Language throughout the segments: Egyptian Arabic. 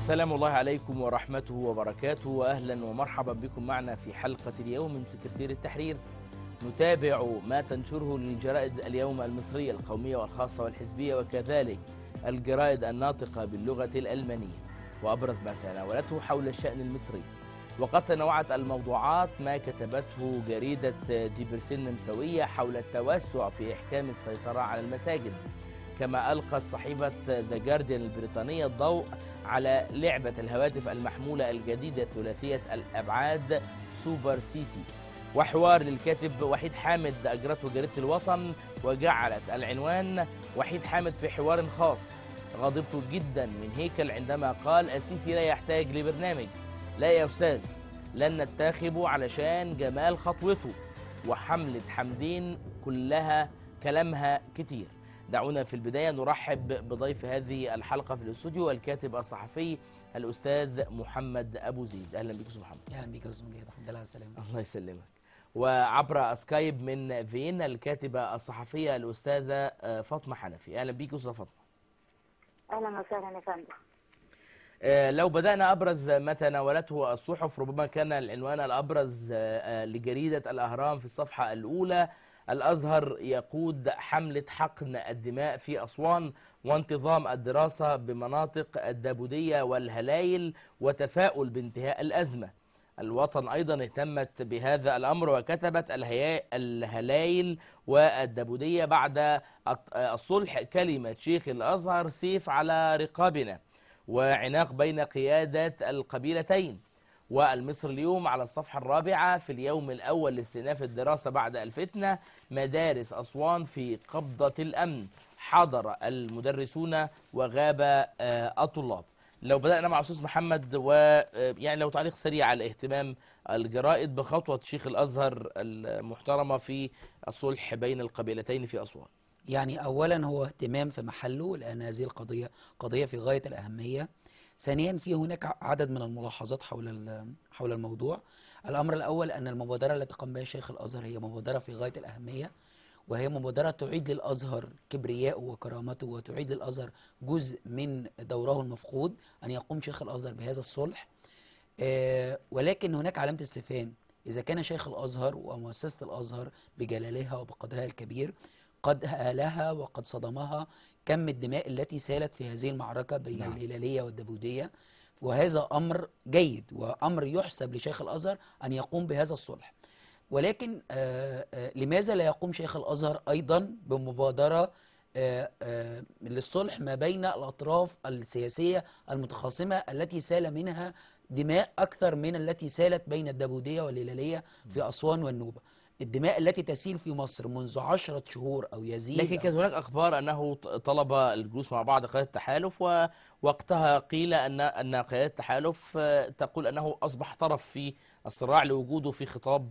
سلام الله عليكم ورحمته وبركاته واهلا ومرحبا بكم معنا في حلقه اليوم من سكرتير التحرير نتابع ما تنشره الجرائد اليوم المصريه القوميه والخاصه والحزبيه وكذلك الجرائد الناطقه باللغه الالمانيه وابرز ما تناولته حول الشان المصري وقد تنوعت الموضوعات ما كتبته جريده ديبرسين النمساويه حول التوسع في احكام السيطره على المساجد كما ألقت صحيفة ذا جارديان البريطانية الضوء على لعبة الهواتف المحمولة الجديدة ثلاثية الأبعاد سوبر سيسي وحوار للكاتب وحيد حامد أجرته جريدة الوطن وجعلت العنوان وحيد حامد في حوار خاص غضبت جدا من هيكل عندما قال السيسي لا يحتاج لبرنامج لا يا أستاذ لن نتاخبه علشان جمال خطوته وحملة حمدين كلها كلامها كتير دعونا في البداية نرحب بضيف هذه الحلقة في الاستوديو الكاتب الصحفي الأستاذ محمد أبو زيد أهلا بك أستاذ محمد اهلا بيك يا استاذ مجاهد الحمد لله على السلامه الله يسلمك وعبر سكايب من فين الكاتبة الصحفية الأستاذة فاطمة حنفي أهلا بك أستاذة فاطمة اهلا وسهلا يا فندم آه، لو بدأنا أبرز ما تناولته الصحف ربما كان العنوان الأبرز آه، آه، لجريدة الأهرام في الصفحة الأولى الأزهر يقود حملة حقن الدماء في أسوان وانتظام الدراسة بمناطق الدابودية والهلايل وتفاؤل بانتهاء الأزمة الوطن أيضا اهتمت بهذا الأمر وكتبت الهيا- الهلايل والدابودية بعد الط- الصلح كلمة شيخ الأزهر سيف على رقابنا وعناق بين قيادات القبيلتين والمصر اليوم على الصفحة الرابعة في اليوم الأول لاستئناف الدراسة بعد الفتنة مدارس أسوان في قبضة الأمن حضر المدرسون وغاب آه، الطلاب لو بدأنا مع أستاذ محمد ويعني لو تعليق سريع على اهتمام الجرائد بخطوة شيخ الأزهر المحترمة في الصلح بين القبيلتين في أسوان يعني اولا هو اهتمام في محله لان هذه القضيه قضيه في غايه الاهميه ثانيا في هناك عدد من الملاحظات حول ال- حول الموضوع الامر الاول ان المبادره التي قام بها شيخ الازهر هي مبادره في غايه الاهميه وهي مبادره تعيد للازهر كبرياءه وكرامته وتعيد للازهر جزء من دوره المفقود ان يقوم شيخ الازهر بهذا الصلح آه، ولكن هناك علامة استفهام إذا كان شيخ الأزهر ومؤسسة الأزهر بجلالها وبقدرها الكبير قد هالها وقد صدمها كم الدماء التي سالت في هذه المعركة بين نعم. الهلالية والدبودية وهذا أمر جيد وأمر يحسب لشيخ الأزهر أن يقوم بهذا الصلح ولكن آه، آه، لماذا لا يقوم شيخ الأزهر أيضا بمبادرة آه، آه، للصلح ما بين الأطراف السياسية المتخاصمة التي سال منها دماء أكثر من التي سالت بين الدبودية والهلالية في أسوان والنوبة الدماء التي تسيل في مصر منذ عشرة شهور أو يزيد لكن أو- كانت هناك اخبار انه ط- طلب الجلوس مع بعض قيادات التحالف ووقتها قيل ان ان قيادات التحالف آه، تقول انه اصبح طرف في الصراع لوجوده في خطاب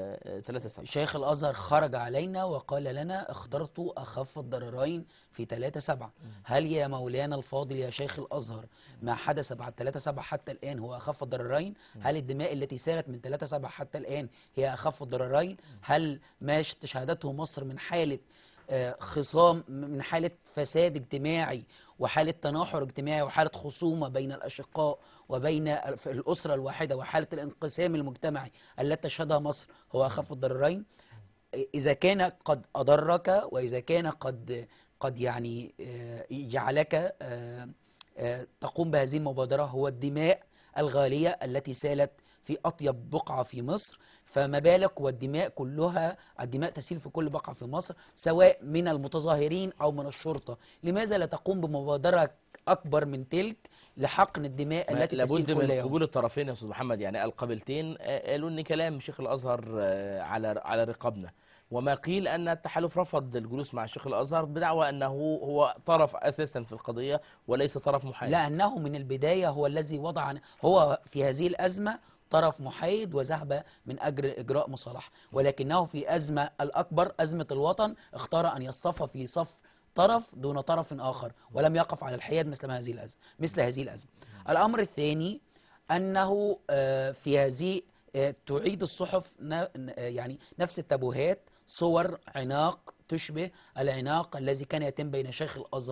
3 7 شيخ الأزهر خرج علينا وقال لنا اخترت أخف الضررين في 3 7 هل يا مولانا الفاضل يا شيخ الأزهر ما حدث بعد 3 7 حتى الآن هو أخف الضررين هل الدماء التي سالت من 3 7 حتى الآن هي أخف الضررين هل ما شهدته مصر من حالة آه، خصام من حالة فساد اجتماعي وحالة تناحر اجتماعي وحالة خصومة بين الأشقاء وبين ال- في الأسرة الواحدة وحالة الانقسام المجتمعي التي تشهدها مصر هو أخف الضررين إذا كان قد أضرك وإذا كان قد قد يعني آه، جعلك آه، آه، تقوم بهذه المبادرة هو الدماء الغالية التي سالت في أطيب بقعة في مصر فما بالك والدماء كلها الدماء تسيل في كل بقعة في مصر سواء من المتظاهرين أو من الشرطة لماذا لا تقوم بمبادرة أكبر من تلك لحقن الدماء التي تسيل لابد كل من يوم قبول الطرفين يا استاذ محمد يعني القبيلتين آه، قالوا ان كلام شيخ الازهر آه، على على رقابنا وما قيل ان التحالف رفض الجلوس مع شيخ الازهر بدعوى انه هو طرف اساسا في القضيه وليس طرف محايد لأنه من البداية هو الذي وضع هو في هذه الأزمة طرف محايد وذهب من أجل إجراء مصالحة ولكنه في أزمة الأكبر أزمة الوطن اختار أن يصف في صف طرف دون طرف آخر ولم يقف على الحياد مثل ما هذه الأزمة مثل هذه الأزمة الأمر الثاني أنه آه، في هذه آه، تعيد الصحف ن- ن- آه، يعني نفس التبوهات صور عناق تشبه العناق الذي كان يتم بين شيخ الأزهر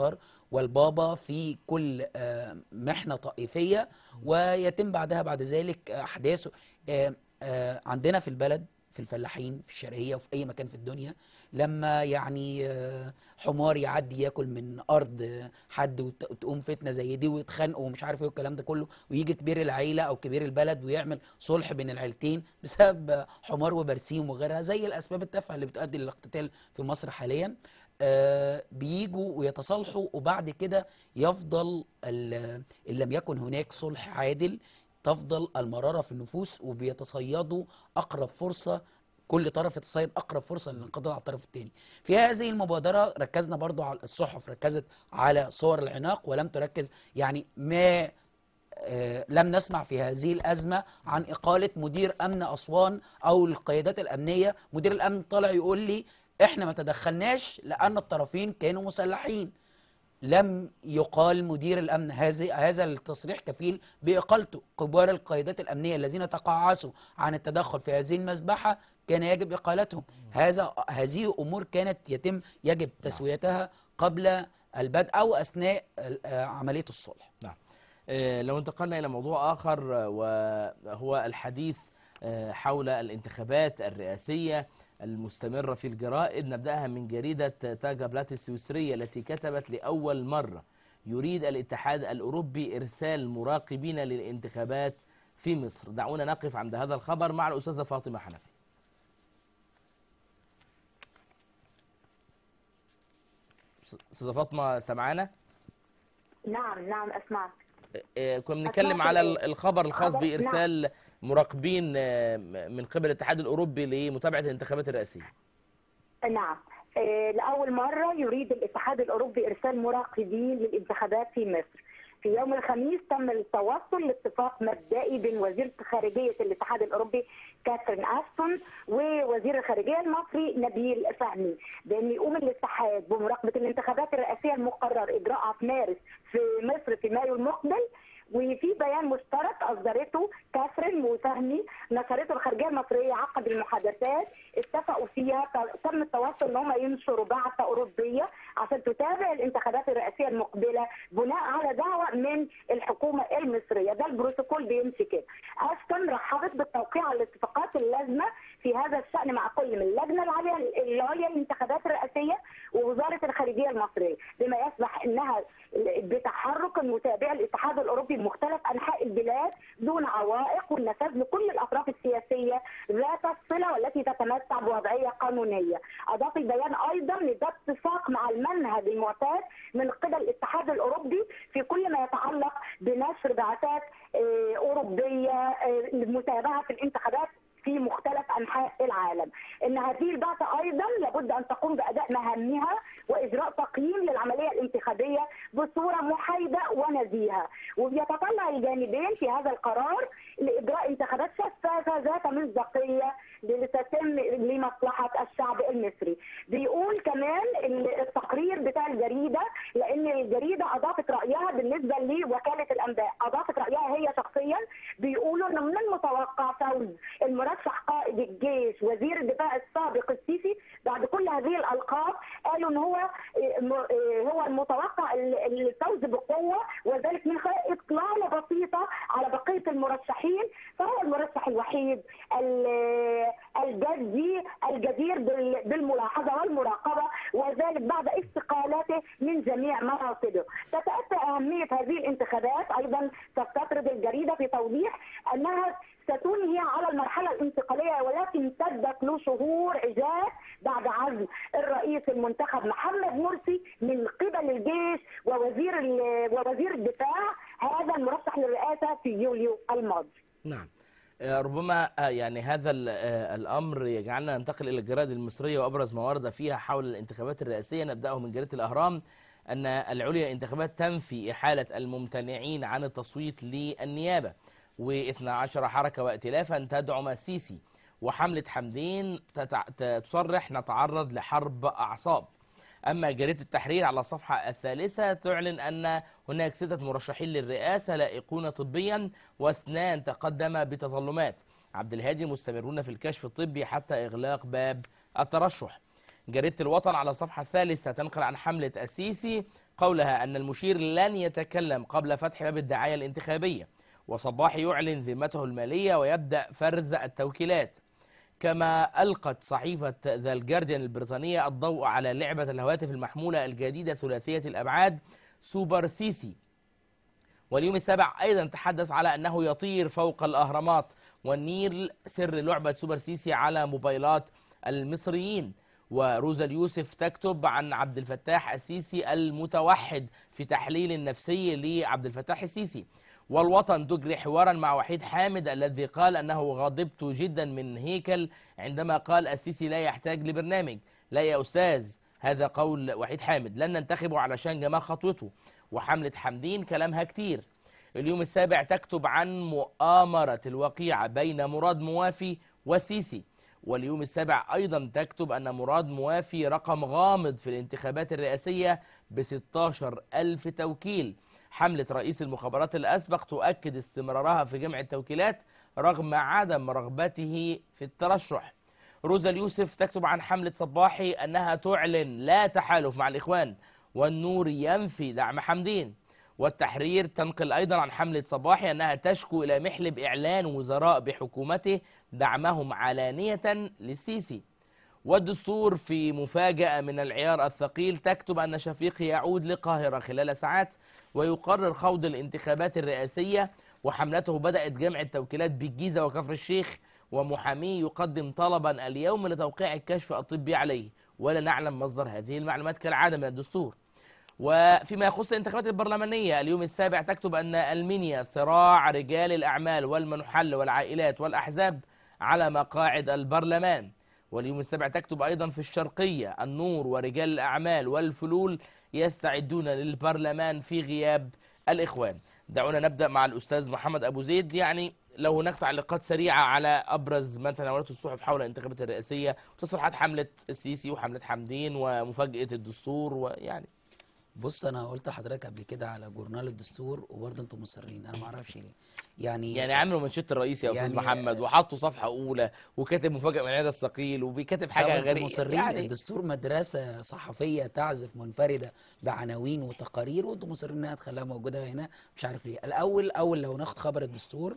والبابا في كل آه، محنة طائفية ويتم بعدها بعد ذلك أحداث آه، آه، عندنا في البلد في الفلاحين في الشرقية وفي أي مكان في الدنيا لما يعني آه، حمار يعدي ياكل من أرض آه، حد وت- وتقوم فتنة زي دي ويتخانقوا ومش عارف ايه والكلام ده كله ويجي كبير العيلة أو كبير البلد ويعمل صلح بين العيلتين بسبب آه، حمار وبرسيم وغيرها زي الأسباب التافهة اللي بتؤدي للاقتتال في مصر حاليا آه، بيجوا ويتصالحوا وبعد كده يفضل ال- إن لم يكن هناك صلح عادل تفضل المرارة في النفوس وبيتصيدوا أقرب فرصة كل طرف يتصيد أقرب فرصة للانقضاض على الطرف الثاني في هذه المبادرة ركزنا برضو على الصحف ركزت على صور العناق ولم تركز يعني ما آه، لم نسمع في هذه الأزمة عن إقالة مدير أمن أسوان أو القيادات الأمنية مدير الأمن طالع يقول لي إحنا ما تدخلناش لأن الطرفين كانوا مسلحين لم يقال مدير الامن هذا هذا التصريح كفيل باقالته كبار القيادات الامنيه الذين تقاعسوا عن التدخل في هذه المذبحه كان يجب اقالتهم هذا هذه امور كانت يتم يجب تسويتها قبل البدء او اثناء آه، عمليه الصلح نعم آه، لو انتقلنا إلى موضوع آخر آه، وهو الحديث آه، حول الانتخابات الرئاسية المستمرة في الجرائد نبدأها من جريدة تاجا بلات السويسرية التي كتبت لأول مرة يريد الاتحاد الأوروبي إرسال مراقبين للانتخابات في مصر دعونا نقف عند هذا الخبر مع الأستاذة فاطمة حنفي أستاذة فاطمة سمعانا نعم نعم أسمعك آه، كنا بنتكلم أسمعك على إيه؟ ال- الخبر الخاص خبر- بإرسال مراقبين آه، من قبل الاتحاد الأوروبي لمتابعة الانتخابات الرئاسية نعم آه، لأول مرة يريد الاتحاد الأوروبي إرسال مراقبين للانتخابات في مصر في يوم الخميس تم التوصل لاتفاق مبدئي بين وزيرة خارجية الاتحاد الأوروبي كاثرين أشتون ووزير الخارجية المصري نبيل فهمي بأن يقوم الاتحاد بمراقبة الانتخابات الرئاسية المقرر إجراءها في مارس في مصر في مايو المقبل وفي بيان مشترك اصدرته كاثرين وفهمي نشرته الخارجيه المصريه عقد المحادثات اتفقوا فيها ت- تم التوصل ان هم ينشروا بعثه اوروبيه عشان تتابع الانتخابات الرئاسيه المقبله بناء على دعوه من الحكومه المصريه ده البروتوكول بيمشي كده اشتون رحبت بالتوقيع على الاتفاقات اللازمه في هذا الشان مع كل من اللجنه العليا العليا للانتخابات الرئاسيه ووزاره الخارجيه المصريه بما يسمح انها بتحرك متابع الاتحاد الاوروبي بمختلف انحاء البلاد دون عوائق والنفاذ لكل الاطراف السياسيه ذات الصله والتي تتمتع بوضعيه قانونيه. اضاف البيان ايضا ان ده اتفاق مع المنهج المعتاد من قبل الاتحاد الاوروبي في كل ما يتعلق بنشر بعثات آه، اوروبيه آه، لمتابعه الانتخابات في مختلف انحاء العالم. ان هذه البعثه ايضا لابد ان تقوم باداء مهامها واجراء تقييم للعمليه الانتخابيه بصوره محايده ونزيهه، وبيتطلع الجانبين في هذا القرار لاجراء انتخابات شفافه ذات مصداقيه لتتم لمصلحه الشعب المصري. بيقول كمان التقرير بتاع الجريده لان الجريده اضافت رايها بالنسبه لوكاله الانباء، اضافت رايها هي شخصيا بيقولوا ان من المتوقع فوز المرشح قائد الجيش وزير الدفاع السابق السيسي بعد كل هذه الالقاب قالوا ان هو هو المتوقع الفوز بقوه وذلك من خلال اطلاله بسيطه على بقيه المرشحين فهو المرشح الوحيد الجدي الجدير بالملاحظه والمراقبه وذلك بعد استقالته من جميع مناصبه. تتاتى اهميه هذه الانتخابات ايضا تستطرد الجريده في توضيح انها ستنهي على المرحلة الانتقالية ولكن تبدت له شهور عجاف بعد عزل الرئيس المنتخب محمد مرسي من قبل الجيش ووزير ووزير الدفاع هذا المرشح للرئاسة في يوليو الماضي. نعم آه، ربما آه، يعني هذا ال- آه، الأمر يجعلنا ننتقل إلى الجرائد المصرية وأبرز ما ورد فيها حول الانتخابات الرئاسية نبدأه من جريدة الأهرام أن العليا للانتخابات تنفي إحالة الممتنعين عن التصويت للنيابة و12 حركة وائتلافا تدعم السيسي وحملة حمدين تتع... ت- تصرح نتعرض لحرب أعصاب أما جريدة التحرير على الصفحة الثالثة تعلن أن هناك ستة مرشحين للرئاسة لائقون طبيا واثنان تقدم بتظلمات عبد الهادي مستمرون في الكشف الطبي حتى إغلاق باب الترشح جريدة الوطن على الصفحة الثالثة تنقل عن حملة السيسي قولها أن المشير لن يتكلم قبل فتح باب الدعاية الانتخابية وصباح يعلن ذمته المالية ويبدأ فرز التوكيلات كما ألقت صحيفة ذا الجارديان البريطانية الضوء على لعبة الهواتف المحمولة الجديدة ثلاثية الأبعاد سوبر سيسي واليوم السابع أيضا تحدث على أنه يطير فوق الأهرامات والنيل سر لعبة سوبر سيسي على موبايلات المصريين وروزا اليوسف تكتب عن عبد الفتاح السيسي المتوحد في تحليل النفسي لعبد الفتاح السيسي والوطن تجري حوارا مع وحيد حامد الذي قال أنه غضبت جدا من هيكل عندما قال السيسي لا يحتاج لبرنامج لا يا أستاذ هذا قول وحيد حامد لن ننتخبه علشان جمال خطوته وحملة حمدين كلامها كتير اليوم السابع تكتب عن مؤامرة الوقيعة بين مراد موافي والسيسي واليوم السابع أيضا تكتب أن مراد موافي رقم غامض في الانتخابات الرئاسية ب 16 ألف توكيل حملة رئيس المخابرات الأسبق تؤكد استمرارها في جمع التوكيلات رغم عدم رغبته في الترشح روزا اليوسف تكتب عن حملة صباحي أنها تعلن لا تحالف مع الإخوان والنور ينفي دعم حمدين والتحرير تنقل أيضا عن حملة صباحي أنها تشكو إلى محلب إعلان وزراء بحكومته دعمهم علانية للسيسي والدستور في مفاجأة من العيار الثقيل تكتب أن شفيق يعود للقاهرة خلال ساعات ويقرر خوض الانتخابات الرئاسية وحملته بدأت جمع التوكيلات بالجيزة وكفر الشيخ ومحاميه يقدم طلبا اليوم لتوقيع الكشف الطبي عليه ولا نعلم مصدر هذه المعلومات كالعادة من الدستور وفيما يخص الانتخابات البرلمانية اليوم السابع تكتب أن ألمانيا صراع رجال الأعمال والمنحل والعائلات والأحزاب على مقاعد البرلمان واليوم السابع تكتب أيضا في الشرقية النور ورجال الأعمال والفلول يستعدون للبرلمان في غياب الإخوان دعونا نبدأ مع الأستاذ محمد أبو زيد يعني لو هناك تعليقات سريعة على أبرز ما تناولته الصحف حول الانتخابات الرئاسية وتصريحات حملة السيسي وحملة حمدين ومفاجأة الدستور ويعني بص انا قلت لحضرتك قبل كده على جورنال الدستور وبرضه انتم مصرين انا ما اعرفش ليه يعني يعني عامله منشط الرئيس يا استاذ يعني- محمد وحطه صفحه اولى وكاتب مفاجاه من هذا الثقيل وبيكاتب حاجه طبعاً انتم غريبه مصرين يعني الدستور مدرسه صحفيه تعزف منفرده بعناوين وتقارير وانتم مصرين انها تخليها موجوده هنا مش عارف ليه الاول اول لو ناخد خبر الدستور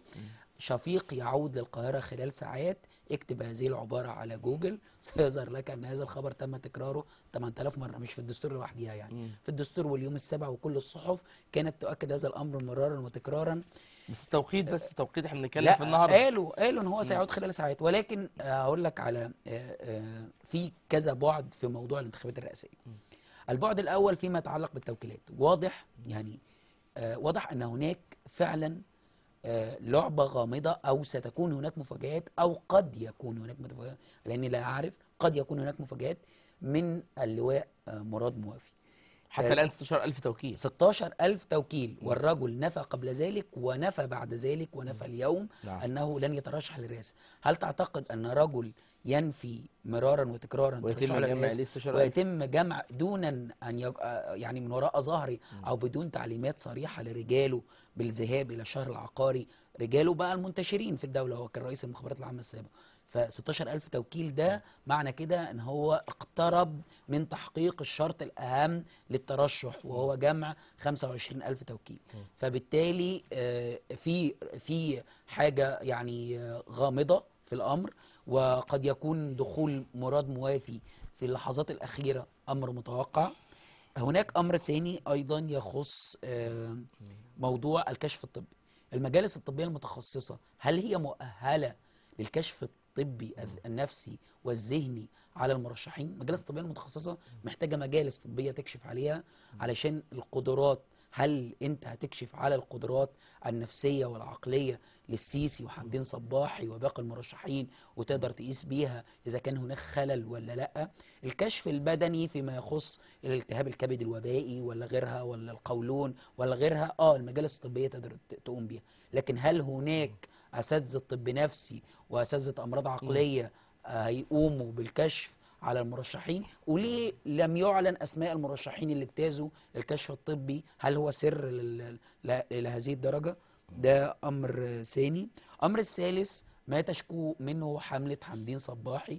شفيق يعود للقاهره خلال ساعات اكتب هذه العباره على جوجل سيظهر لك ان هذا الخبر تم تكراره 8000 مره مش في الدستور لوحدها يعني مم. في الدستور واليوم السابع وكل الصحف كانت تؤكد هذا الامر مرارا وتكرارا بس التوقيت بس التوقيت احنا بنتكلم لا في النهارده قالوا قالوا ان هو سيعود خلال ساعات ولكن آه، هقول لك على آه، آه، في كذا بعد في موضوع الانتخابات الرئاسيه البعد الاول فيما يتعلق بالتوكيلات واضح يعني آه، واضح ان هناك فعلا آه، لعبه غامضه او ستكون هناك مفاجآت او قد يكون هناك مفاجآت لاني لا اعرف قد يكون هناك مفاجآت من اللواء آه، مراد موافي حتى الان 16000 توكيل 16000 توكيل والرجل نفى قبل ذلك ونفى بعد ذلك ونفى اليوم نعم. أنه لن يترشح للرئاسة هل تعتقد أن رجل ينفي مرارا وتكرارا ويتم ترشحه جمع للرئاسة ليه 16000 ويتم جمع دون أن يج... آه، يعني من وراء ظهري أو بدون تعليمات صريحة لرجاله بالذهاب إلى الشهر العقاري رجاله بقى المنتشرين في الدولة هو كان رئيس المخابرات العامة السابق ف 16000 توكيل ده معنى كده ان هو اقترب من تحقيق الشرط الاهم للترشح وهو جمع 25000 توكيل فبالتالي آه، في في حاجه يعني آه، غامضه في الامر وقد يكون دخول مراد موافي في اللحظات الاخيره امر متوقع هناك امر ثاني ايضا يخص آه، موضوع الكشف الطبي المجالس الطبيه المتخصصه هل هي مؤهله للكشف الطبي النفسي والذهني على المرشحين المجالس الطبيه المتخصصه محتاجه مجالس طبيه تكشف عليها علشان القدرات هل انت هتكشف على القدرات النفسيه والعقليه للسيسي وحمدين صباحي وباقي المرشحين وتقدر تقيس بيها اذا كان هناك خلل ولا لا الكشف البدني فيما يخص الالتهاب الكبد الوبائي ولا غيرها ولا القولون ولا غيرها اه المجالس الطبيه تقدر ت- تقوم بيها لكن هل هناك اساتذه طب نفسي واساتذه امراض عقليه آه، هيقوموا بالكشف على المرشحين وليه لم يعلن اسماء المرشحين اللي اجتازوا الكشف الطبي هل هو سر لل- ل- لهذه الدرجه ده امر آه، ثاني امر الثالث ما تشكو منه حمله حمدين صباحي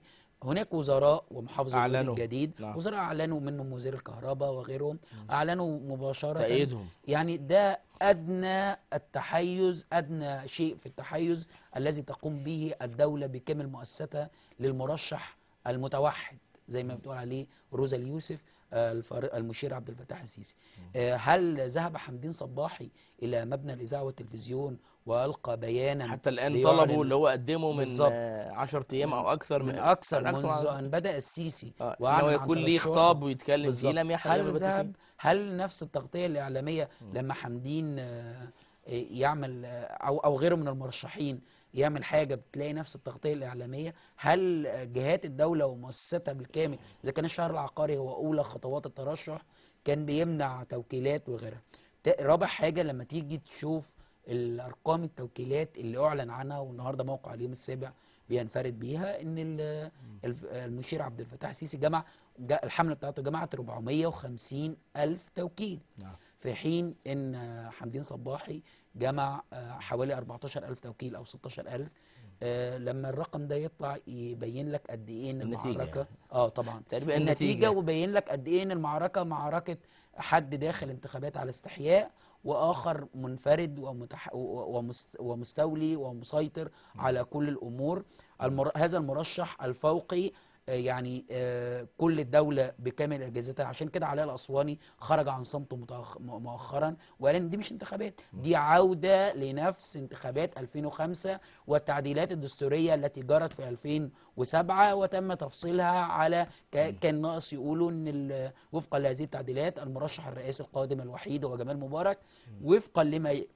هناك وزراء ومحافظ الوادي أعلنوا. الجديد نعم. وزراء اعلنوا منهم وزير الكهرباء وغيرهم اعلنوا مباشره تأييدهم يعني ده ادنى التحيز ادنى شيء في التحيز الذي تقوم به الدوله بكامل مؤسساتها للمرشح المتوحد زي ما بتقول عليه روزا اليوسف آه، الفار- المشير عبد الفتاح السيسي آه، هل ذهب حمدين صباحي الى مبنى الاذاعه والتلفزيون والقى بيانا حتى الآن ليعلن- طلبوا اللي هو قدمه من بالظبط. 10 أيام أو أكثر من اكثر من منذ ان بدا السيسي آه، وأعلن إن هو عن يكون ليه ترشحه. خطاب ويتكلم فيه بالظبط. لم يحدث هل ذهب هل نفس التغطيه الاعلاميه لما حمدين آه، يعمل آه، او او غيره من المرشحين يعمل حاجه بتلاقي نفس التغطيه الاعلاميه هل آه، جهات الدوله ومؤسساتها بالكامل اذا كان الشهر العقاري هو اولى خطوات الترشح كان بيمنع توكيلات وغيرها تا- رابع حاجه لما تيجي تشوف الارقام التوكيلات اللي اعلن عنها والنهارده موقع اليوم السابع بينفرد بيها ان ال- الف- المشير عبد الفتاح السيسي جمع جا- الحمله بتاعته جمعت 450 الف توكيل نعم. في حين ان حمدين صباحي جمع آه، حوالي 14000 توكيل او 16000 آه، لما الرقم ده يطلع يبين لك قد ايه ان النتيجة المعركه يعني. اه طبعا تقريبا النتيجه النتيجة وبين لك قد ايه ان المعركه معركه حد داخل انتخابات على استحياء واخر منفرد ومتح... و- ومست... ومستولي ومسيطر على كل الامور المر... هذا المرشح الفوقي آه، يعني آه، كل الدولة بكامل أجهزتها عشان كده علاء الأسواني خرج عن صمته متأخ- م- مؤخرا وقال إن دي مش انتخابات دي عودة لنفس انتخابات 2005 والتعديلات الدستورية التي جرت في 2007 وتم تفصيلها على ك- كان ناقص يقولوا إن ال- وفقا لهذه التعديلات المرشح الرئاسي القادم الوحيد هو جمال مبارك وفقا لما ي-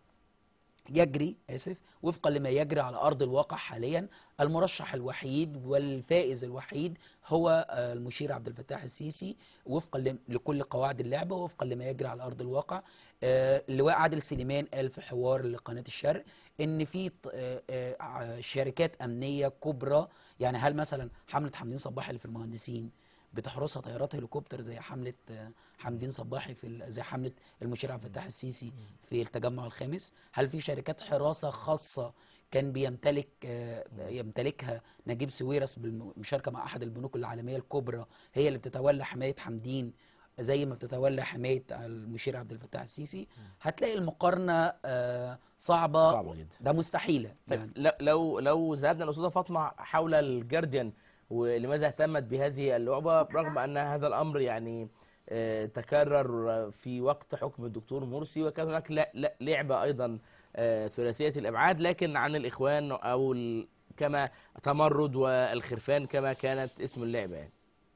يجري اسف وفقا لما يجري على ارض الواقع حاليا المرشح الوحيد والفائز الوحيد هو آه، المشير عبد الفتاح السيسي وفقا ل- لكل قواعد اللعبه وفقا لما يجري على ارض الواقع آه، اللواء عادل سليمان قال في حوار لقناه الشرق ان في ط- آه، آه، ع- شركات امنيه كبرى يعني هل مثلا حمله حمدين صباحي اللي في المهندسين بتحرسها طيارات هليكوبتر زي حمله آه، حمدين صباحي في ال- زي حمله المشير عبد الفتاح السيسي في التجمع الخامس هل في شركات حراسه خاصه كان بيمتلك آه، يمتلكها نجيب سويرس بالمشاركه مع احد البنوك العالميه الكبرى هي اللي بتتولى حمايه حمدين زي ما بتتولى حمايه المشير عبد الفتاح السيسي هتلاقي المقارنه آه، صعبه صعبة جدا. ده مستحيله طيب يعني ل- لو لو ذهبنا الاستاذه فاطمه حول الجارديان ولماذا اهتمت بهذه اللعبه رغم ان هذا الامر يعني آه، تكرر في وقت حكم الدكتور مرسي وكان هناك لا- لا- لعبه ايضا آه، ثلاثيه الابعاد لكن عن الاخوان او ال- كما تمرد والخرفان كما كانت اسم اللعبه يعني.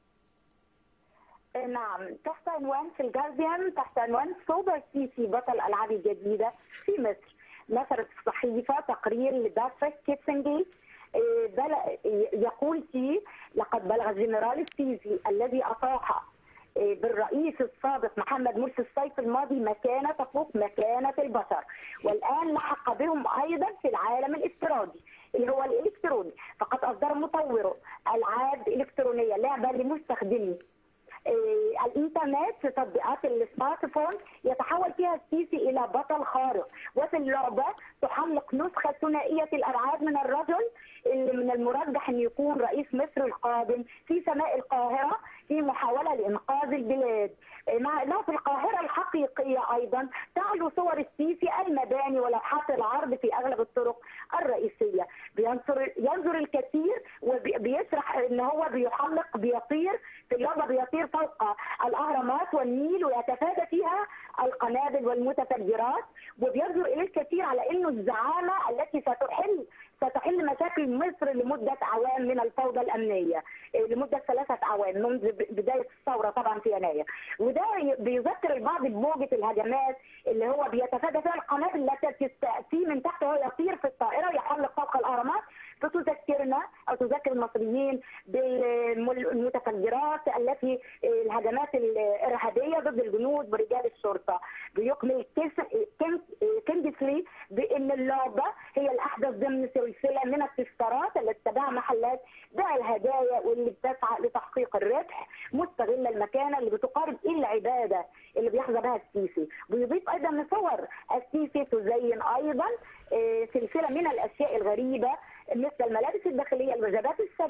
نعم تحت عنوان في الجارديان تحت عنوان سوبر سيسي بطل الألعاب الجديدة في مصر نشرت الصحيفة تقرير لدافريك كيتسنجي إيه، بل- يقول فيه لقد بلغ الجنرال السيسي الذي أطاح إيه، بالرئيس السابق محمد مرسي الصيف الماضي مكانة تفوق مكانة البشر والآن لحق بهم أيضا في العالم الافتراضي اللي هو الإلكتروني فقد أصدر مطور ألعاب إلكترونية لعبة لمستخدمي آه، الانترنت في تطبيقات السمارت فون يتحول فيها السيسي الى بطل خارق وفي اللعبه تحلق نسخه ثنائيه الالعاب من الرجل اللي من المرجح ان يكون رئيس مصر القادم في سماء القاهره في محاوله لانقاذ البلاد آه، مع انه في القاهره الحقيقيه ايضا تعلو صور السيسي المباني ولوحات العرض في اغلب الطرق الرئيسيه بينظر ينظر الكثير وبيسرح ان هو بيحلق بيطير في اللعبه بيطير فوق الاهرامات والنيل ويتفادى فيها القنابل والمتفجرات وبينظر اليه الكثير على انه الزعامه التي ستحل ستحل مشاكل مصر لمده اعوام من الفوضى الامنيه إيه، لمده ثلاثه اعوام منذ ب- بدايه الثوره طبعا في يناير وده ي- بيذكر البعض بموجه الهجمات اللي هو بيتفادى فيها القنابل التي تاتي من تحت وهو يطير في الطائره يحلق فوق الاهرامات فتذكرنا او تذكر المصريين بالمتفجرات التي الهجمات الارهابيه ضد الجنود ورجال الشرطه بيكمل كيس- كين- كينجسلي بان اللعبه هي الاحدث ضمن سلسله من التذكارات التي تباع محلات بيع الهدايا واللي بتسعى لتحقيق الربح مستغله المكانه اللي بتقارب ايه العباده اللي بيحظى بها السيسي بيضيف ايضا صور السيسي تزين ايضا آه، سلسله من الاشياء الغريبه مثل الملابس الداخليه الوجبات السريعه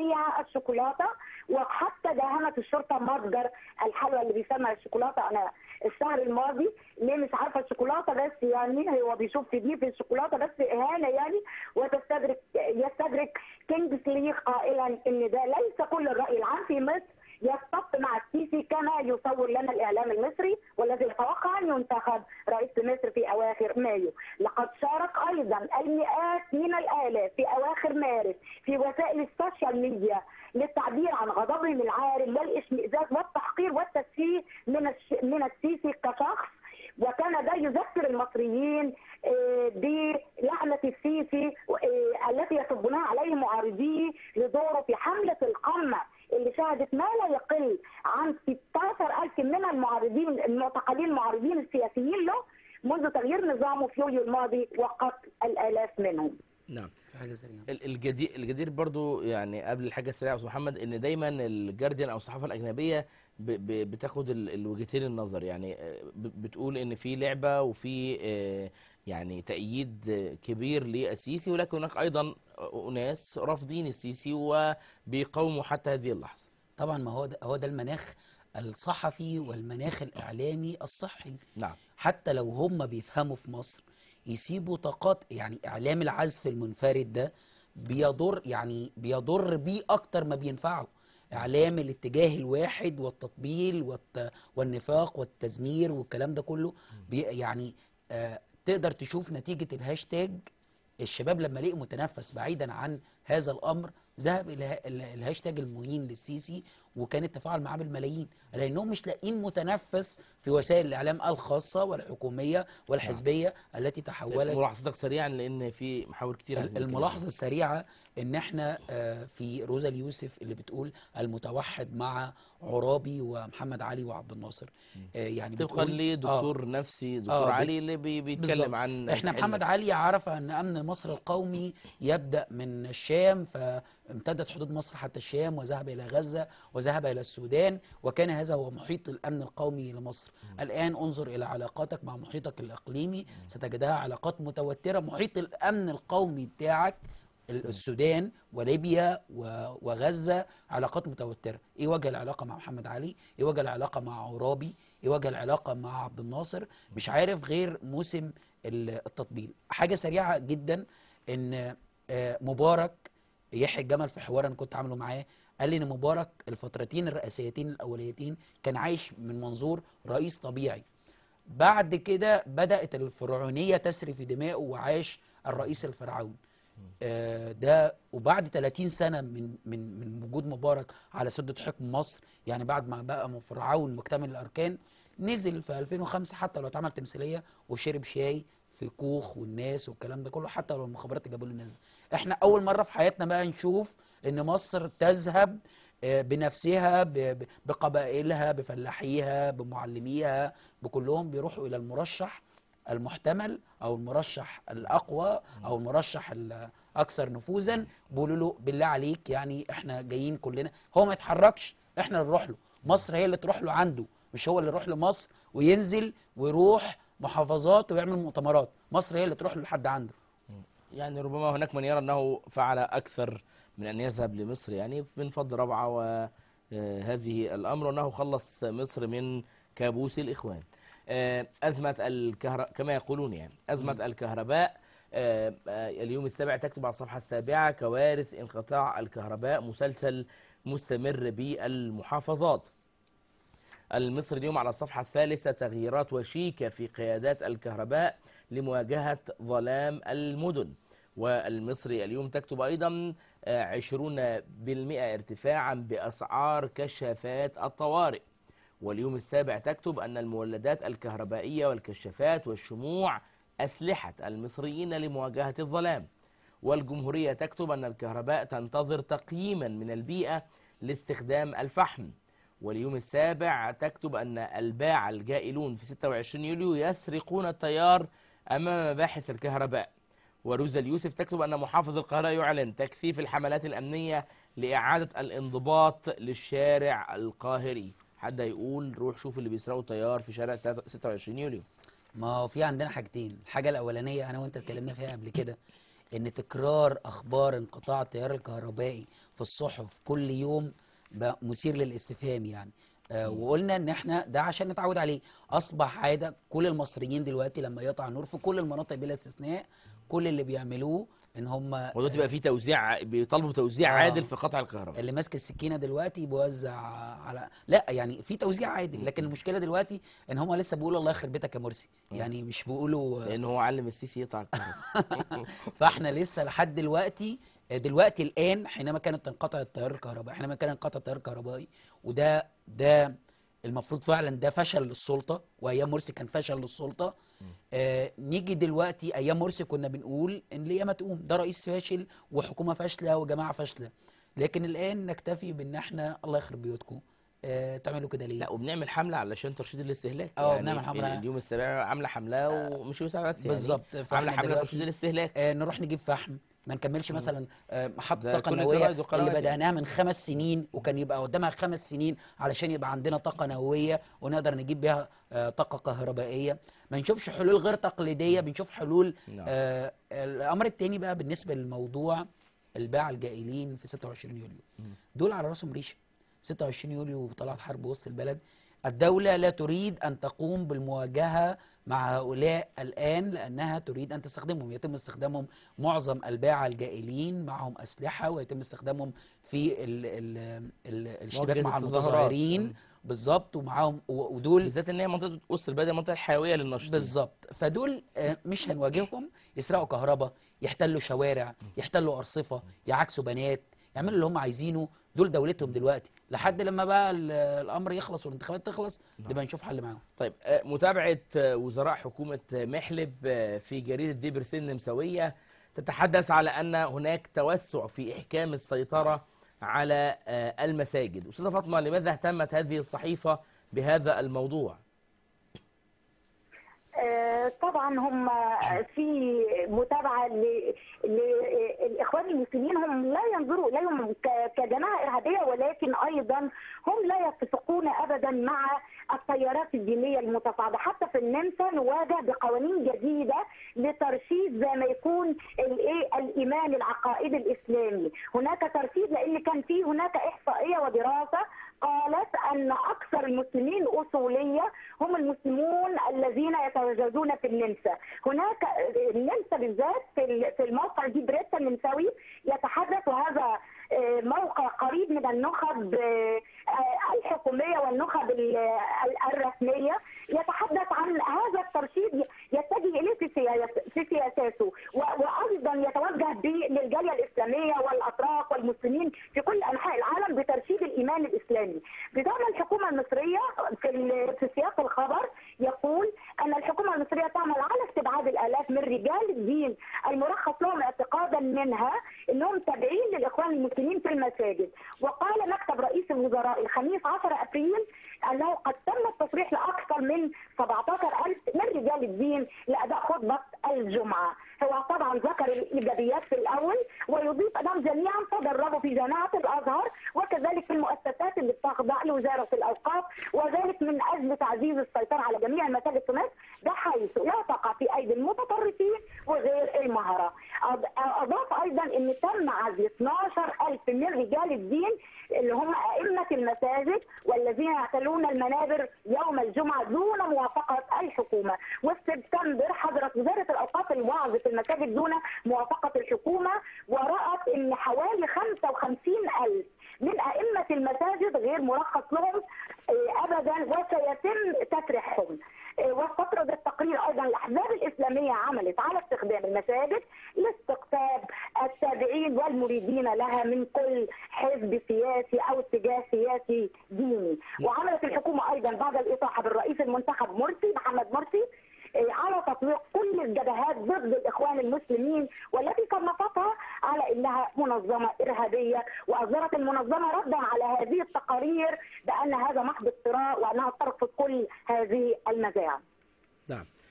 بيع الشوكولاته وحتى داهمت الشرطه متجر الحلوى اللي بيسمى الشوكولاته انا الشهر الماضي ليه مش عارفه الشوكولاته بس يعني هو بيشوف في دي في الشوكولاته بس اهانه يعني وتستدرك يستدرك كينجسلي قائلا ان ده ليس كل الراي العام في مصر يصطف مع السيسي كما يصور لنا الاعلام المصري والذي يتوقع ان ينتخب رئيس مصر في اواخر مايو، لقد شارك ايضا المئات من الالاف في اواخر مارس في وسائل السوشيال ميديا للتعبير عن غضبهم العارم والاشمئزاز والتحقير والتسفيه من الش... من السيسي كشخص وكان ده يذكر المصريين آه، بلعنة السيسي آه، التي يصبونها عليه معارضيه لدوره في حملة القمة اللي شهدت ما لا يقل عن 16 ألف من المعارضين المعتقلين المعارضين السياسيين له منذ تغيير نظامه في يوليو الماضي وقتل الآلاف منهم نعم في حاجه سريعه بس. ال- الجدير الجدير برضو يعني قبل الحاجه السريعه يا استاذ محمد ان دايما الجارديان او الصحافه الاجنبيه ب- ب- بتاخد ال- الوجهتين النظر يعني آه، ب- بتقول ان في لعبه وفي آه، يعني تأييد آه، كبير للسيسي ولكن هناك ايضا اناس رافضين السيسي وبيقاوموا حتى هذه اللحظه طبعا ما هو ده هو ده المناخ الصحفي والمناخ الاعلامي الصحي نعم حتى لو هم بيفهموا في مصر يسيبوا طاقات يعني اعلام العزف المنفرد ده بيضر يعني بيضر بيه اكتر ما بينفعه اعلام الاتجاه الواحد والتطبيل والت... والنفاق والتزمير والكلام ده كله بي... يعني آه تقدر تشوف نتيجة الهاشتاج الشباب لما لقوا متنفس بعيدا عن هذا الامر ذهب الى ه- ال- الهاشتاج المهين للسيسي وكان التفاعل معاه بالملايين لانهم مش لاقيين متنفس في وسائل الاعلام الخاصه والحكوميه والحزبيه التي تحولت ملاحظتك سريعا لان في محاور كتير عايزين نتكلم الملاحظه السريعه ان احنا آه، في روزا اليوسف اللي بتقول المتوحد مع عرابي ومحمد علي وعبد الناصر آه، يعني طبقا بتقول- لدكتور نفسي دكتور آه، بي- علي اللي بي بالظبط. بيتكلم عن احنا الحل محمد نفسي. علي عرف ان امن مصر القومي يبدا من الشام فامتدت حدود مصر حتى الشام وذهب الى غزه وذهب الى السودان وكان هذا هو محيط الامن القومي لمصر الان انظر الى علاقاتك مع محيطك الاقليمي ستجدها علاقات متوتره محيط الامن القومي بتاعك ال- السودان وليبيا و- وغزه علاقات متوتره ايه وجه العلاقه مع محمد علي ايه وجه العلاقه مع عرابي ايه وجه العلاقه مع عبد الناصر مش عارف غير موسم ال- التطبيل حاجه سريعه جدا ان آه، مبارك يحيى الجمل في حوار انا كنت عامله معاه قال لي ان مبارك الفترتين الرئاسيتين الاوليتين كان عايش من منظور رئيس طبيعي بعد كده بدات الفرعونيه تسري في دمائه وعاش الرئيس الفرعون آه، ده وبعد 30 سنه من من من وجود مبارك على سده حكم مصر يعني بعد ما بقى فرعون مكتمل الاركان نزل في 2005 حتى لو اتعمل تمثيليه وشرب شاي في كوخ والناس والكلام ده كله حتى لو المخابرات اللي جابوا له الناس ده احنا اول مره في حياتنا بقى نشوف ان مصر تذهب آه، بنفسها ب- ب- بقبائلها بفلاحيها بمعلميها بكلهم بيروحوا الى المرشح المحتمل او المرشح الاقوى او المرشح الاكثر نفوذا بيقولوا له بالله عليك يعني احنا جايين كلنا هو ما يتحركش احنا اللي نروح له مصر هي اللي تروح له عنده مش هو اللي يروح لمصر وينزل ويروح محافظات ويعمل مؤتمرات مصر هي اللي تروح له لحد عنده يعني ربما هناك من يرى انه فعل اكثر من ان يذهب لمصر يعني من فضل ربعه وهذه الامر وانه خلص مصر من كابوس الاخوان. آه، ازمه الكهرباء كما يقولون يعني ازمه الكهرباء آه، آه، اليوم السابع تكتب على الصفحه السابعه كوارث انقطاع الكهرباء مسلسل مستمر بالمحافظات. المصري اليوم على الصفحة الثالثة تغييرات وشيكة في قيادات الكهرباء لمواجهة ظلام المدن والمصري اليوم تكتب أيضا عشرون بالمئة ارتفاعا بأسعار كشافات الطوارئ واليوم السابع تكتب أن المولدات الكهربائية والكشافات والشموع أسلحة المصريين لمواجهة الظلام والجمهورية تكتب أن الكهرباء تنتظر تقييما من البيئة لاستخدام الفحم واليوم السابع تكتب أن الباعة الجائلون في 26 يوليو يسرقون التيار أمام مباحث الكهرباء وروزا اليوسف تكتب أن محافظ القاهرة يعلن تكثيف الحملات الأمنية لإعادة الانضباط للشارع القاهري حد يقول روح شوف اللي بيسرقوا التيار في شارع 26 يوليو ما هو في عندنا حاجتين الحاجه الاولانيه انا وانت اتكلمنا فيها قبل كده ان تكرار اخبار انقطاع التيار الكهربائي في الصحف كل يوم بقى مثير للاستفهام يعني آه وقلنا ان احنا ده عشان نتعود عليه اصبح عاده كل المصريين دلوقتي لما يقطع النور في كل المناطق بلا استثناء كل اللي بيعملوه ان هم ودلوقتي بقى في توزيع بيطالبوا بتوزيع آه. عادل في قطع الكهرباء اللي ماسك السكينه دلوقتي بيوزع على لا يعني في توزيع عادل لكن المشكله دلوقتي ان هم لسه بيقولوا الله يخرب بيتك يا مرسي يعني مش بيقولوا لان هو علم السيسي يقطع الكهرباء فاحنا لسه لحد دلوقتي دلوقتي الان حينما كانت تنقطع التيار الكهربائي حينما كان ينقطع التيار الكهربائي وده ده المفروض فعلا ده فشل للسلطه وايام مرسي كان فشل للسلطه آه نيجي دلوقتي ايام مرسي كنا بنقول ان ليه ما تقوم ده رئيس فاشل وحكومه فاشله وجماعه فاشله لكن الان نكتفي بان احنا الله يخرب بيوتكم آه تعملوا كده ليه لا وبنعمل حمله علشان ترشيد الاستهلاك اه، بنعمل حملة. اليوم السابع عامله حمله ومش يوم السابع بس يعني بالظبط عامله فاحنا حمله دلوقتي ترشيد الاستهلاك آه نروح نجيب فحم ما نكملش مثلا آه، محطة ده طاقة كل نووية الجرايد والقنوات اللي يعني. بدأناها من خمس سنين وكان يبقى قدامها خمس سنين علشان يبقى عندنا طاقة نووية ونقدر نجيب بيها آه، طاقة كهربائية ما نشوفش حلول غير تقليدية بنشوف حلول نعم. آه، الأمر التاني بقى بالنسبة للموضوع الباعة الجائلين في 26 يوليو دول على راسهم ريشة 26 يوليو وطلعت حرب وسط البلد الدولة لا تريد أن تقوم بالمواجهة مع هؤلاء الآن لأنها تريد أن تستخدمهم يتم استخدامهم معظم الباعة الجائلين معهم أسلحة ويتم استخدامهم في ال ال ال الاشتباك مواجهة مع التظاهرات. المتظاهرين بالظبط ومعاهم و- ودول بالذات ان هي منطقه وسط البلد المنطقه الحيويه للنشط بالظبط فدول آه، مش هنواجههم يسرقوا كهرباء يحتلوا شوارع يحتلوا أرصفة يعكسوا بنات يعملوا اللي هم عايزينه دول دولتهم دلوقتي لحد لما بقى ال- الأمر يخلص والانتخابات تخلص نبقى نشوف حل معاهم طيب آه، متابعة آه، وزراء حكومة آه، محلب آه، في جريدة ديبر سن مسوية تتحدث على أن هناك توسع في إحكام السيطرة على آه، المساجد أستاذة فاطمة لماذا اهتمت هذه الصحيفة بهذا الموضوع؟ آه، طبعا هم في متابعه ل- للاخوان المسلمين هم لا ينظروا اليهم ك- كجماعه ارهابيه ولكن ايضا هم لا يتفقون ابدا مع التيارات الدينيه المتصاعده حتى في النمسا نواجه بقوانين جديده لترشيد زي ما يكون الايه الايمان العقائدي الاسلامي هناك ترشيد لان كان في هناك احصائيه ودراسه قالت ان اكثر المسلمين اصوليه هم المسلمون الذين يتواجدون في النمسا هناك النمسا بالذات في ال- في الموقع دي بريتا النمساوي يتحدث وهذا آه، موقع قريب من النخب آه، آه، الحكوميه والنخب ال- ال- الرسميه يتحدث عن هذا الترشيد يتجه اليه في سياس- في سياساته و- وايضا يتوجه به للجاليه الاسلاميه والاتراك والمسلمين في كل انحاء العالم بترشيد الايمان الاسلامي. بتعمل الحكومه المصريه في ال- في سياق الخبر يقول ان الحكومه المصريه تعمل على استبعاد الالاف من رجال الدين المرخص لهم اعتقادا منها انهم تابعين للاخوان المسلمين في المساجد وقال مكتب رئيس الوزراء الخميس 10 ابريل انه قد تم التصريح لاكثر من 17000 من رجال الدين لاداء خطبه الجمعه هو طبعا ذكر الايجابيات في الاول ويضيف انهم جميعا تدربوا في جامعه الازهر وكذلك في المؤسسات اللي بتخضع لوزاره الاوقاف وذلك من اجل تعزيز السيطره على جميع المساجد في مصر بحيث لا تقع في ايدي المتطرفين وغير المهره. أض- اضاف ايضا ان تم عزل 12000 من رجال الدين اللي هم ائمه المساجد والذين يعتلون المنابر يوم الجمعه دون موافقه الحكومه، وفي سبتمبر حضرت وزاره الاوقاف الوعظ في المساجد دون موافقه الحكومه ورات ان حوالي 55000 من ائمه المساجد غير مرخص لهم آه، ابدا وسيتم تسريحهم. آه، واستطرد التقرير ايضا الاحزاب الاسلاميه عملت على استخدام المساجد لاستقطاب التابعين والمريدين لها من كل حزب سياسي او اتجاه سياسي ديني وعملت الحكومه ايضا بعد الاطاحه بالرئيس المنتخب مرسي محمد مرسي آه، على تطبيق كل الجبهات ضد الاخوان المسلمين والتي صنفتها على انها منظمه ارهابيه واصدرت المنظمه ردا على هذه التقارير بان هذا محض افتراء وانها ترفض كل هذه المزاعم. نعم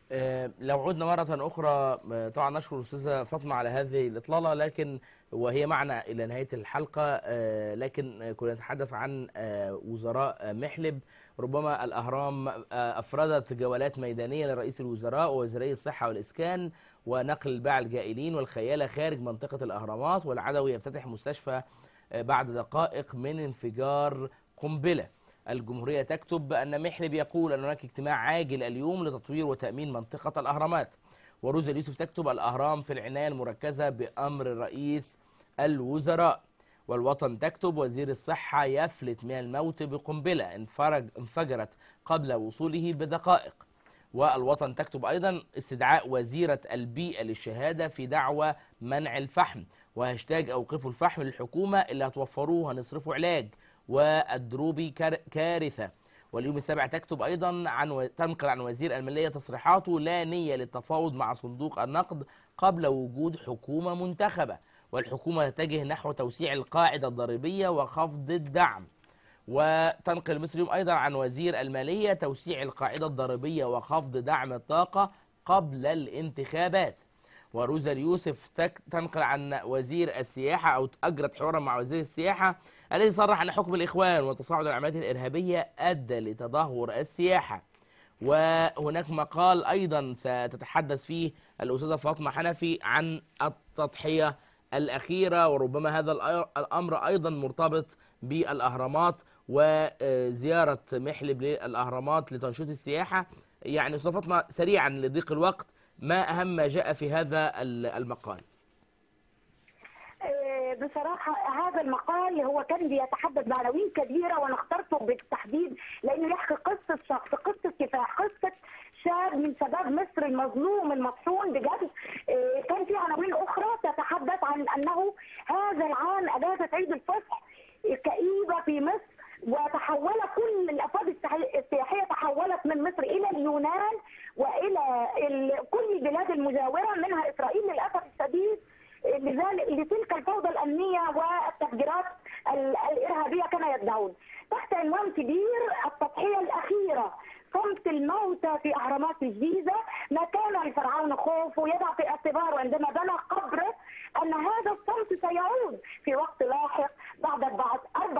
آه، لو عدنا مرة أخرى آه، طبعا نشكر الأستاذة فاطمة على هذه الإطلالة لكن وهي معنا إلى نهاية الحلقة آه، لكن آه، كنا نتحدث عن آه، وزراء آه، محلب ربما الأهرام آه، أفردت جولات ميدانية لرئيس الوزراء ووزيري الصحة والإسكان ونقل الباع الجائلين والخيالة خارج منطقة الأهرامات والعدوي يفتتح مستشفى آه، بعد دقائق من انفجار قنبلة الجمهورية تكتب أن محلب يقول أن هناك اجتماع عاجل اليوم لتطوير وتأمين منطقة الأهرامات وروزا اليوسف تكتب الأهرام في العناية المركزة بأمر رئيس الوزراء والوطن تكتب وزير الصحة يفلت من الموت بقنبلة انفرج انفجرت قبل وصوله بدقائق والوطن تكتب أيضا استدعاء وزيرة البيئة للشهادة في دعوى منع الفحم وهاشتاج أوقفوا الفحم للحكومة اللي هتوفروه هنصرفوا علاج والدروبي كار- كارثة واليوم السابع تكتب أيضا عن و... تنقل عن وزير المالية تصريحاته لا نية للتفاوض مع صندوق النقد قبل وجود حكومة منتخبة والحكومة تتجه نحو توسيع القاعدة الضريبية وخفض الدعم وتنقل مصر اليوم أيضا عن وزير المالية توسيع القاعدة الضريبية وخفض دعم الطاقة قبل الانتخابات وروزا اليوسف تك تنقل عن وزير السياحة أو أجرت حوارا مع وزير السياحة الذي صرح أن حكم الإخوان وتصاعد العمليات الإرهابية أدى لتدهور السياحة وهناك مقال أيضا ستتحدث فيه الأستاذة فاطمة حنفي عن التضحية الأخيرة وربما هذا الأ- الأمر أيضا مرتبط بالأهرامات وزيارة محلب للأهرامات لتنشيط السياحة يعني أستاذة فاطمة سريعا لضيق الوقت ما أهم ما جاء في هذا ال- المقال آه، بصراحة هذا المقال هو كان بيتحدث بعناوين كبيرة وأنا اخترته بالتحديد لأنه يحكي قصة شخص قصة كفاح قصة شاب من شباب مصر المظلوم المطحون بجد آه، كان في عناوين أخرى تتحدث عن أنه هذا العام أجازة عيد الفصح كئيبة في مصر وتحول كل الافواج السياحية- السياحيه تحولت من مصر الى اليونان والى ال- كل البلاد المجاوره منها اسرائيل للاسف الشديد لذلك لتلك الفوضى الامنيه والتفجيرات ال- الارهابيه كما يدعون تحت عنوان كبير التضحيه الاخيره صمت الموتى في اهرامات الجيزه ما كان لفرعون خوف ويضع في اعتباره عندما بنى قبره ان هذا الصمت سيعود في وقت لاحق بعد بعد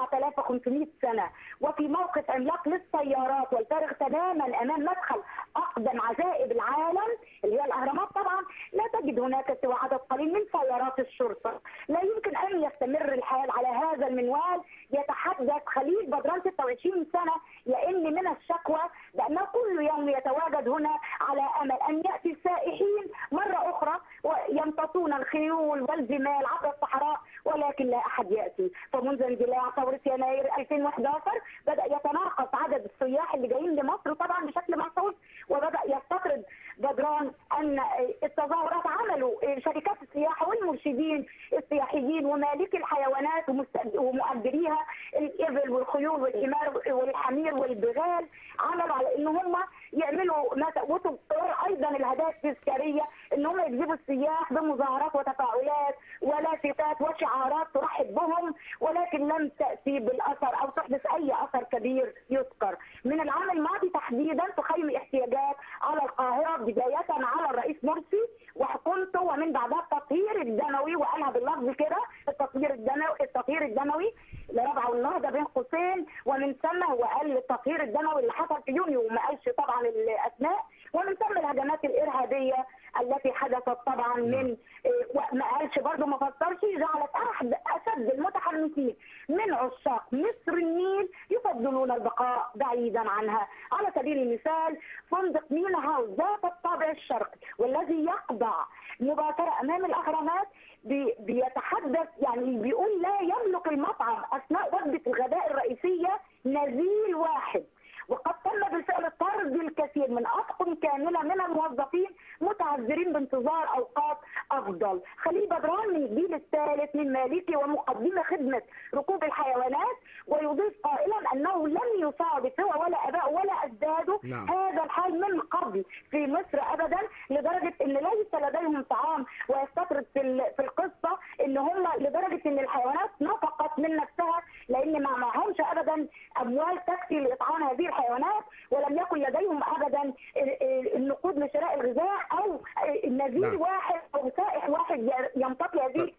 4500 سنه وفي موقف عملاق للسيارات والفارغ تماما امام مدخل اقدم عجائب العالم اللي هي الاهرامات طبعا لا تجد هناك سوى عدد قليل من سيارات الشرطه لا يمكن ان يستمر الحال على هذا المنوال يتحدث خليل بدران 26 سنه يئن من الشكوى بانه كل يوم يتواجد هنا على امل ان ياتي السائحين مره اخرى ويمتصون الخيول والجمال عبر الصحراء ولكن لا احد ياتي فمنذ اندلاع ثوره يناير 2011 بدا يتناقص عدد السياح اللي جايين لمصر طبعا بشكل ملحوظ وبدا يستطرد بدران ان التظاهرات عملوا شركات السياحه والمرشدين السياحيين ومالكي الحيوانات ومست- ومؤجريها الابل والخيول والحمار والحمير والبغال عملوا على ان هم يعملوا ما وتبقى ايضا الهدايا التذكاريه ان هم يجذبوا السياح بمظاهرات وتفاعلات ولافتات وشعارات ترحب بهم ولكن لم تاتي بالاثر او تحدث اي اثر كبير يذكر. من العام الماضي تحديدا تخيم احتياجات على القاهره بدايه على الرئيس مرسي وحكومته ومن بعدها التطهير الدموي وقالها باللفظ كده التطهير الدموي التطهير الدموي لربع والنهضه بين قوسين ومن ثم هو قال التطهير الدموي اللي حصل في يونيو وما قالش طبعا الاسماء ومن ثم الهجمات الارهابيه التي حدثت طبعا من إيه، ما قالش برضه ما فسرش جعلت احد اشد المتحمسين من عشاق مصر النيل يفضلون البقاء بعيدا عنها على سبيل المثال فندق مينا هاوس ذات الطابع الشرقي والذي يخضع مباشره امام الاهرامات بي- بيتحدث يعني بيقول لا يملك المطعم اثناء وجبه الغداء الرئيسيه نزيل واحد وقد تم بالفعل طرد الكثير من اطقم كامله من الموظفين متعذرين بانتظار اوقات افضل. خليل بدران من الجيل الثالث من مالكي ومقدمه خدمه ركوب الحيوانات ويضيف قائلا انه لم يصادف هو ولا اباء ولا اجداده نعم. هذا الحال من قبل في مصر ابدا لدرجه ان ليس لديهم طعام ويستطرد في ال- في القصه ان هم لدرجه ان الحيوانات نفقت من نفسها لان ما معهمش ابدا اموال تكفي لاطعام هذه الحيوانات ولم يكن لديهم ابدا ال- ال- النقود لشراء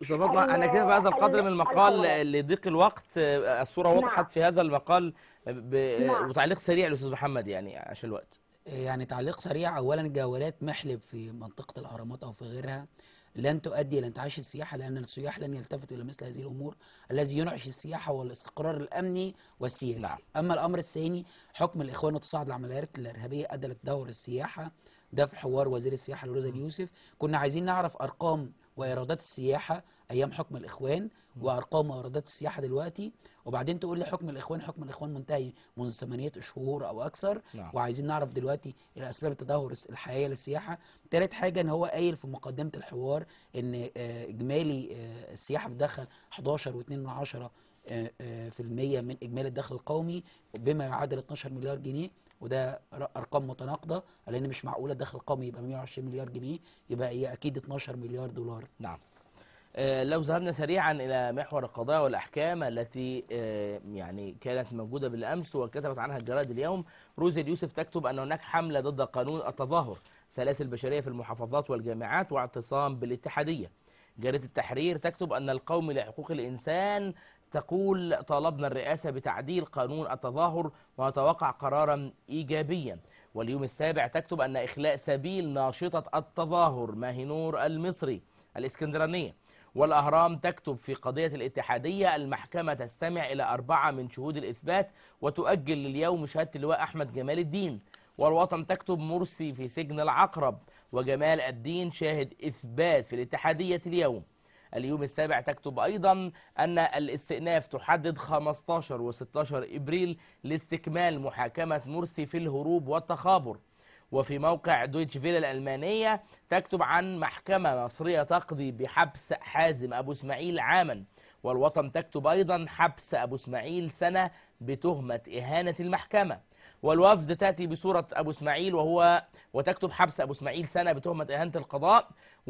استاذ فاطمه انا كده بهذا القدر من المقال لضيق الوقت آه، الصوره نعم. وضحت في هذا المقال ب... نعم. وتعليق سريع للاستاذ محمد يعني عشان الوقت يعني تعليق سريع اولا جولات محلب في منطقه الاهرامات او في غيرها لن تؤدي الى انتعاش السياحه لان السياح لن يلتفتوا الى مثل هذه الامور الذي ينعش السياحه هو الاستقرار الامني والسياسي نعم. اما الامر الثاني حكم الاخوان وتصاعد العمليات الارهابيه ادى لتدهور السياحه ده في حوار وزير السياحه لروزا اليوسف كنا عايزين نعرف ارقام وايرادات السياحه ايام حكم الاخوان وارقام وايرادات السياحه دلوقتي وبعدين تقول لي حكم الاخوان حكم الاخوان منتهي منذ ثمانيه شهور او اكثر نعم. وعايزين نعرف دلوقتي الاسباب التدهور الس- الحقيقيه للسياحه ثالث حاجه ان هو قايل في مقدمه الحوار ان آه، اجمالي آه، السياحه بتدخل 11 و2 من عشرة آه، آه، في المية من اجمالي الدخل القومي بما يعادل 12 مليار جنيه وده ر- ارقام متناقضه لان مش معقوله الدخل القومي يبقى 120 مليار جنيه يبقى هي اكيد 12 مليار دولار نعم آه، لو ذهبنا سريعا إلى محور القضايا والأحكام التي آه، يعني كانت موجودة بالأمس وكتبت عنها الجرائد اليوم روزي اليوسف تكتب أن هناك حملة ضد قانون التظاهر سلاسل بشرية في المحافظات والجامعات واعتصام بالاتحادية جريدة التحرير تكتب أن القوم لحقوق الإنسان تقول طالبنا الرئاسة بتعديل قانون التظاهر ونتوقع قرارا إيجابيا واليوم السابع تكتب أن إخلاء سبيل ناشطة التظاهر ماهنور المصري الإسكندرانية والأهرام تكتب في قضية الاتحادية المحكمة تستمع إلى أربعة من شهود الإثبات وتؤجل لليوم شهادة اللواء أحمد جمال الدين والوطن تكتب مرسي في سجن العقرب وجمال الدين شاهد إثبات في الاتحادية اليوم اليوم السابع تكتب أيضا أن الاستئناف تحدد 15 و16 إبريل لاستكمال محاكمة مرسي في الهروب والتخابر وفي موقع دويتش فيلا الألمانية تكتب عن محكمة مصرية تقضي بحبس حازم أبو اسماعيل عاما والوطن تكتب أيضا حبس أبو اسماعيل سنة بتهمة إهانة المحكمة والوفد تأتي بصورة أبو اسماعيل وهو وتكتب حبس أبو اسماعيل سنة بتهمة إهانة القضاء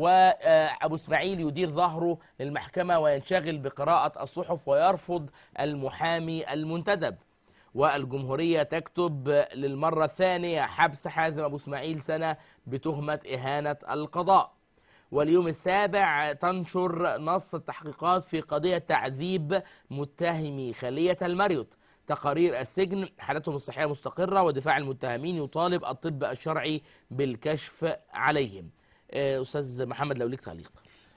وأبو اسماعيل يدير ظهره للمحكمة وينشغل بقراءة الصحف ويرفض المحامي المنتدب والجمهورية تكتب للمرة الثانية حبس حازم أبو اسماعيل سنة بتهمة إهانة القضاء واليوم السابع تنشر نص التحقيقات في قضية تعذيب متهمي خلية المريوط تقارير السجن حالتهم الصحية مستقرة ودفاع المتهمين يطالب الطب الشرعي بالكشف عليهم آه، أستاذ محمد لو ليك تعليق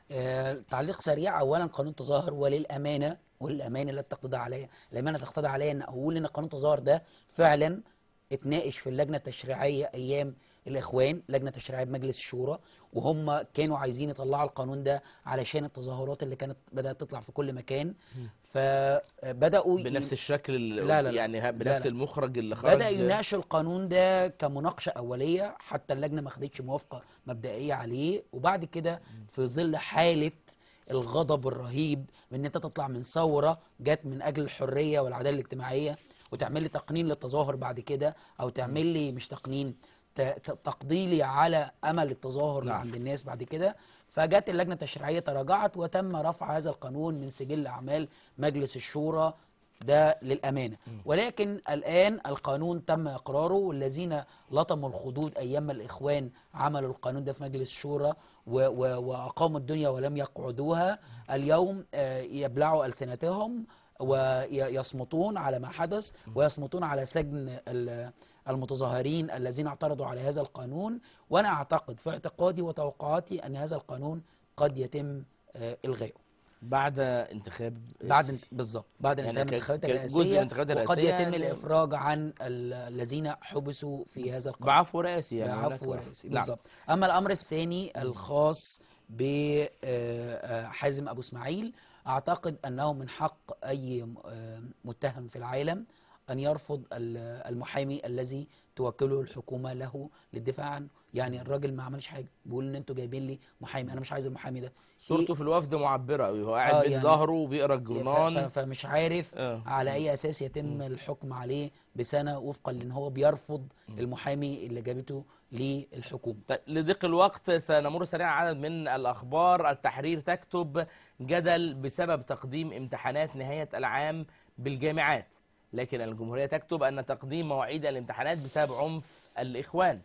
آه، تعليق سريع اولا قانون تظاهر وللامانه وللامانه لا تقتضي عليا الامانه تقتضي عليا ان اقول ان قانون تظاهر ده فعلا اتناقش في اللجنه التشريعيه ايام الاخوان لجنه تشريعيه بمجلس الشورى وهم كانوا عايزين يطلعوا القانون ده علشان التظاهرات اللي كانت بدات تطلع في كل مكان فبداوا ي- بنفس الشكل ال- لا، لا، لا. يعني ه- لا، بنفس لا. المخرج اللي خرج بدأ يناقشوا القانون ده كمناقشة أولية حتى اللجنة ما خدتش موافقة مبدئية عليه وبعد كده في ظل حالة الغضب الرهيب من ان انت تطلع من ثورة جت من اجل الحرية والعدالة الاجتماعية وتعمل لي تقنين للتظاهر بعد كده او تعمل لي مش تقنين ت- ت- تقضي لي على امل التظاهر اللي نعم. عند الناس بعد كده فجت اللجنه التشريعيه تراجعت وتم رفع هذا القانون من سجل اعمال مجلس الشورى ده للامانه ولكن الان القانون تم اقراره والذين لطموا الخدود ايام ما الاخوان عملوا القانون ده في مجلس الشورى و- و- واقاموا الدنيا ولم يقعدوها اليوم آه، يبلعوا السنتهم ويصمتون على ما حدث ويصمتون على سجن ال- المتظاهرين الذين اعترضوا على هذا القانون وانا اعتقد في اعتقادي وتوقعاتي ان هذا القانون قد يتم آه، الغائه بعد انتخاب بعد السيسي. انت- بالظبط بعد يعني انتهاء ك- الانتخابات كجزء من الرئاسيه الانتخابات وقد الرئاسية يتم يعني- الافراج عن ال- الذين حبسوا في هذا القانون بعفو رئاسي يعني بعفو هناك- رئاسي نعم. بالظبط اما الامر الثاني الخاص بحازم ابو اسماعيل اعتقد انه من حق اي آه، متهم في العالم ان يرفض ال- المحامي الذي توكله الحكومه له للدفاع عنه يعني الراجل ما عملش حاجه بيقول ان انتوا جايبين لي محامي انا مش عايز المحامي ده صورته في الوفد معبرة قوي هو قاعد آه، بين يعني- ظهره وبيقرا ف- الجورنان ف- فمش عارف آه. على اي اساس يتم الحكم عليه بسنه وفقا لان هو بيرفض المحامي اللي جابته للحكومه طيب، لضيق الوقت سنمر سريعا على عدد من الأخبار التحرير تكتب جدل بسبب تقديم امتحانات نهاية العام بالجامعات لكن الجمهورية تكتب أن تقديم مواعيد الامتحانات بسبب عنف الإخوان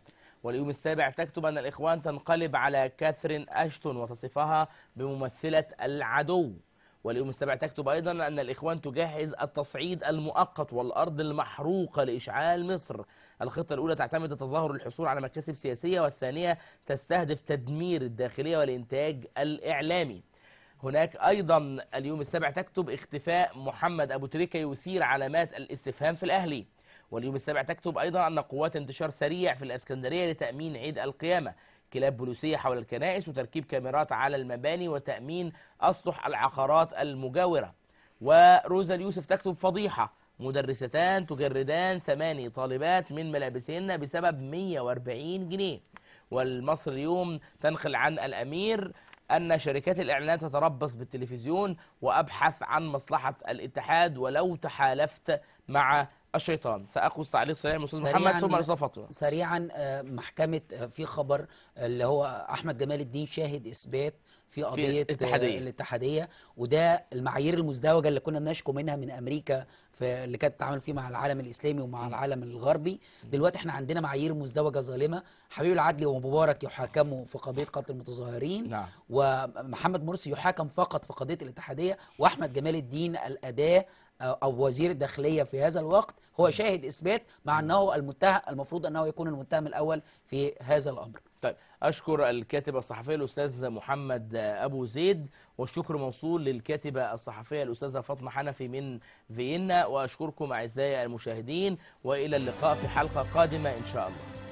واليوم السابع تكتب أن الإخوان تنقلب على كاثرين أشتون وتصفها بممثلة العدو واليوم السابع تكتب أيضا أن الإخوان تجهز التصعيد المؤقت والأرض المحروقة لإشعال مصر الخطة الأولى تعتمد التظاهر للحصول على مكاسب سياسية والثانية تستهدف تدمير الداخلية والإنتاج الإعلامي هناك أيضا اليوم السابع تكتب اختفاء محمد أبو تريكة يثير علامات الاستفهام في الأهلي واليوم السابع تكتب أيضا أن قوات انتشار سريع في الأسكندرية لتأمين عيد القيامة كلاب بوليسية حول الكنائس وتركيب كاميرات على المباني وتأمين أسطح العقارات المجاورة وروزا اليوسف تكتب فضيحة مدرستان تجردان ثماني طالبات من ملابسهن بسبب 140 جنيه والمصر اليوم تنقل عن الأمير أن شركات الإعلانات تتربص بالتلفزيون وأبحث عن مصلحة الاتحاد ولو تحالفت مع الشيطان سأخذ تعليق سريع من أستاذ سريعاً. محمد ثم الأستاذ فاطمة سريعا آه، محكمة آه، في خبر اللي هو أحمد جمال الدين شاهد إثبات في قضية آه، الاتحادية. الاتحادية وده المعايير المزدوجة اللي كنا بنشكو منها من أمريكا في اللي كانت بتتعامل فيه مع العالم الإسلامي ومع العالم الغربي دلوقتي احنا عندنا معايير مزدوجة ظالمة حبيب العدلي ومبارك يحاكموا في قضية قتل المتظاهرين نعم ومحمد مرسي يحاكم فقط في قضيه الاتحاديه واحمد جمال الدين الاداه أو- او وزير الداخليه في هذا الوقت هو شاهد اثبات مع انه المتهم المفروض انه يكون المتهم الاول في هذا الامر طيب أشكر الكاتبة الصحفية الأستاذ محمد أبو زيد والشكر موصول للكاتبة الصحفية الأستاذة فاطمة حنفي من فيينا وأشكركم أعزائي المشاهدين وإلى اللقاء في حلقة قادمة إن شاء الله